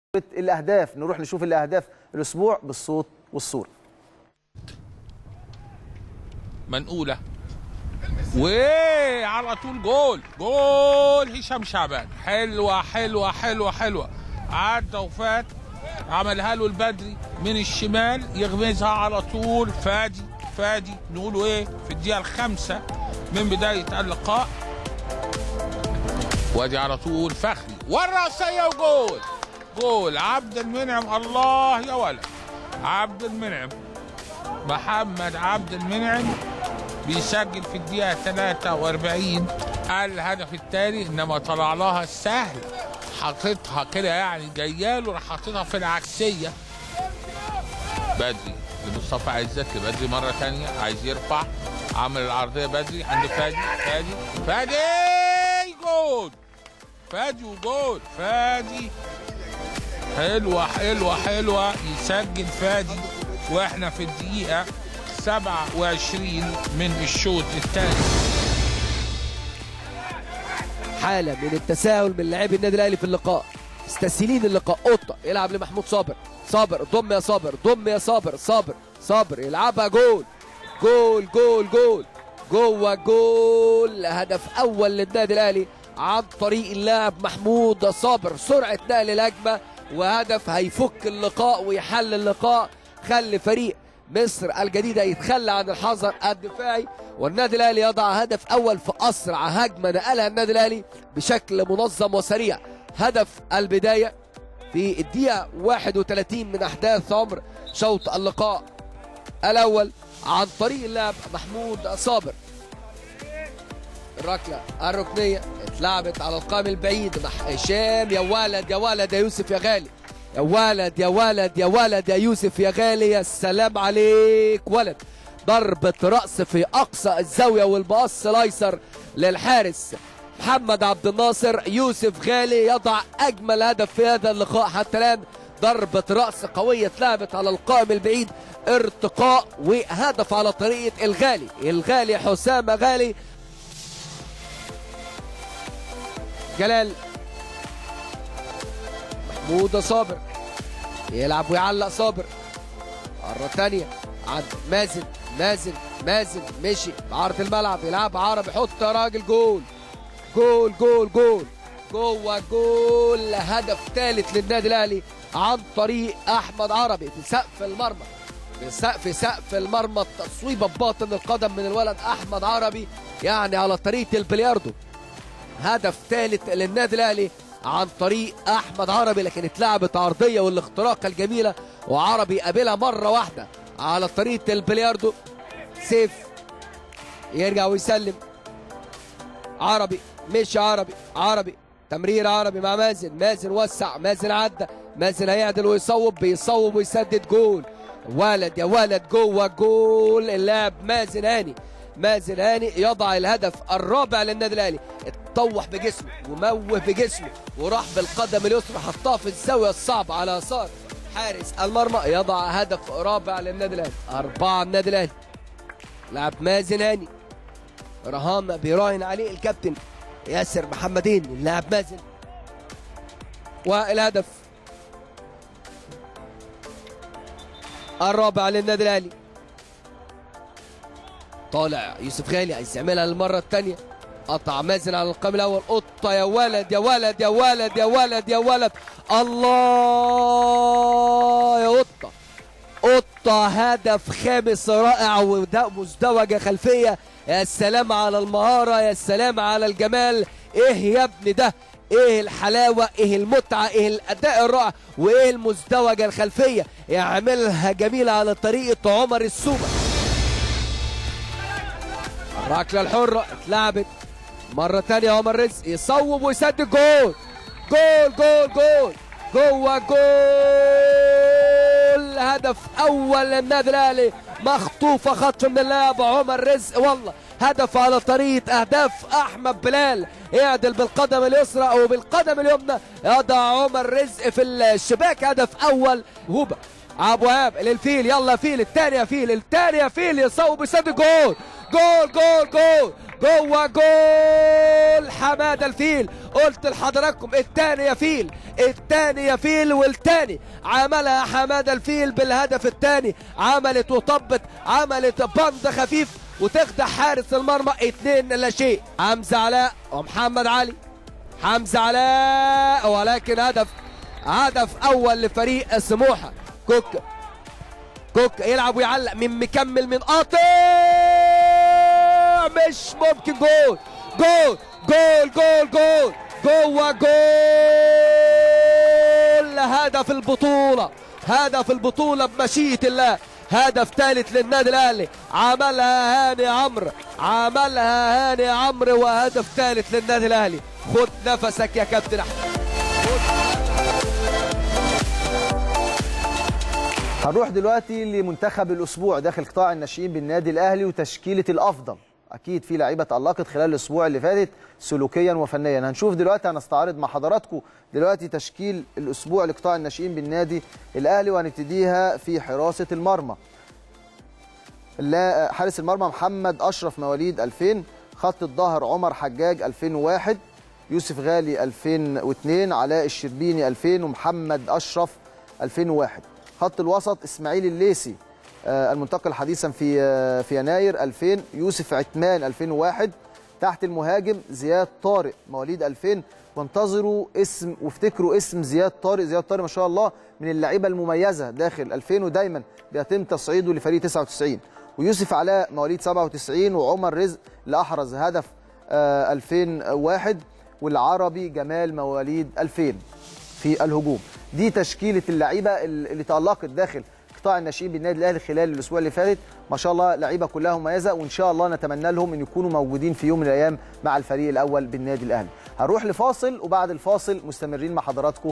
الاهداف نروح نشوف الاهداف الاسبوع بالصوت والصوره منقوله وعلى طول جول جول هشام شعبان حلوه حلوه حلوه حلوه عدى وفات عملها له البدري من الشمال يغمزها على طول فادي فادي نقوله ايه في الدقيقه الخامسه من بدايه اللقاء وادي على طول فخري والراسيه وجول جول عبد المنعم الله يا ولد عبد المنعم محمد عبد المنعم بيسجل في الدقيقة 43 الهدف الثاني انما طلع لها سهل حاططها كده يعني جايه له راح حاططها في العكسية بدري لمصطفى عزت لبدري مرة ثانية عايز يرفع عمل العرضية بدري عند فادي فادي فادي جول فادي وجول فادي حلوة حلوة حلوة يسجل فادي واحنا في الدقيقة 27 من الشوط الثاني حاله من التساهل من لاعبي النادي الاهلي في اللقاء مستسهلين اللقاء قطه يلعب لمحمود صابر صابر ضم يا صابر ضم يا صابر صابر صابر يلعبها جول جول جول جول جوه جول هدف اول للنادي الاهلي عن طريق اللاعب محمود صابر سرعه نقل الهجمه وهدف هيفك اللقاء ويحل اللقاء خلي فريق مصر الجديدة يتخلى عن الحذر الدفاعي والنادي الأهلي يضع هدف أول في أسرع هجمة نقلها النادي الأهلي بشكل منظم وسريع هدف البداية في الدقيقة 31 من أحداث عمر شوط اللقاء الأول عن طريق اللاعب محمود صابر الركلة الركنية اتلعبت على القائم البعيد مع هشام يا ولد يا ولد يا يوسف يا غالي يا ولد يا ولد يا ولد يا يوسف يا غالي يا سلام عليك ولد ضربة رأس في أقصى الزاوية والمقص الأيسر للحارس محمد عبد الناصر يوسف غالي يضع أجمل هدف في هذا اللقاء حتى الآن ضربة رأس قوية اتلعبت على القائم البعيد ارتقاء وهدف على طريقة الغالي الغالي حسام غالي جلال محمود صابر يلعب ويعلق صابر مرة تانية عند مازن مازن مازن مشي بعرض الملعب يلعب عربي حط يا راجل جول جول جول جول جوه جول هدف ثالث للنادي الاهلي عن طريق احمد عربي في سقف المرمى في سقف سقف المرمى التصويبه بباطن القدم من الولد احمد عربي يعني على طريقه البلياردو هدف ثالث للنادي الاهلي عن طريق احمد عربي لكن اتلعبت عرضيه والاختراقه الجميله وعربي قابلها مره واحده على طريقه البلياردو سيف يرجع ويسلم عربي مش عربي عربي تمرير عربي مع مازن مازن وسع مازن عدى مازن هيعدل ويصوب بيصوب ويسدد جول ولد يا ولد جوه جول اللاعب مازن هاني مازن هاني يضع الهدف الرابع للنادي الاهلي اتطوح بجسمه وموه بجسمه وراح بالقدم اليسرى حطها في الزاويه الصعبه على يسار حارس المرمى يضع هدف رابع للنادي الاهلي اربعه النادي الاهلي لاعب مازن هاني رهان بيراهن عليه الكابتن ياسر محمدين اللاعب مازن والهدف الرابع للنادي الاهلي طالع يوسف غالي عايز يعملها للمره الثانيه قطع مازن على القائم الاول قطه يا ولد يا ولد يا ولد يا ولد يا ولد الله يا قطه قطه هدف خامس رائع ومزدوجه خلفيه يا سلام على المهاره يا سلام على الجمال ايه يا ابني ده ايه الحلاوه ايه المتعه ايه الاداء الرائع وايه المزدوجه الخلفيه يعملها جميله على طريقه عمر السومه الركله الحره اتلعبت مرة تانية عمر رزق يصوب ويسدد جول جول جول جول جوه جول هدف أول للنادي الأهلي مخطوفة خطف من اللاعب عمر رزق والله هدف على طريقة أهداف أحمد بلال يعدل بالقدم اليسرى أو بالقدم اليمنى يضع عمر رزق في الشباك هدف أول هوبا ابو وهاب للفيل يلا فيل الثاني يا فيل الثاني يا فيل يصوب يسدد جول جول جول جول جوه جول حماده الفيل قلت لحضراتكم التاني يا فيل التاني يا فيل والتاني عملها حماده الفيل بالهدف التاني عملت وطبت عملت بند خفيف وتخدع حارس المرمى اتنين لا شيء حمزه علاء ومحمد علي حمزه علاء ولكن هدف هدف اول لفريق سموحه كوك كوك يلعب ويعلق من مكمل من قاطع مش ممكن جول جول جول جول جول جوه جول هدف البطولة هدف البطولة بمشيئة الله هدف ثالث للنادي الاهلي عملها هاني عمرو عملها هاني عمرو وهدف ثالث للنادي الاهلي خد نفسك يا كابتن احمد هنروح دلوقتي لمنتخب الاسبوع داخل قطاع الناشئين بالنادي الاهلي وتشكيله الافضل اكيد في لعيبه تالقت خلال الاسبوع اللي فاتت سلوكيا وفنيا هنشوف دلوقتي هنستعرض مع حضراتكم دلوقتي تشكيل الاسبوع لقطاع الناشئين بالنادي الاهلي وهنبتديها في حراسه المرمى لا حارس المرمى محمد اشرف مواليد 2000 خط الظهر عمر حجاج 2001 يوسف غالي 2002 علاء الشربيني 2000 ومحمد اشرف 2001 خط الوسط اسماعيل الليسي آه، المنتقل حديثا في آه، في يناير 2000 يوسف عثمان 2001 تحت المهاجم زياد طارق مواليد 2000 وانتظروا اسم وافتكروا اسم زياد طارق زياد طارق ما شاء الله من اللعيبه المميزه داخل 2000 ودايما بيتم تصعيده لفريق 99 ويوسف علاء مواليد 97 وعمر رزق اللي احرز هدف آه، 2001 والعربي جمال مواليد 2000 في الهجوم دي تشكيله اللعيبه اللي تالقت داخل قطاع الناشئين بالنادي الاهلي خلال الاسبوع اللي فاتت ما شاء الله لعيبه كلها مميزه وان شاء الله نتمنى لهم ان يكونوا موجودين في يوم من الايام مع الفريق الاول بالنادي الاهلي هنروح لفاصل وبعد الفاصل مستمرين مع حضراتكم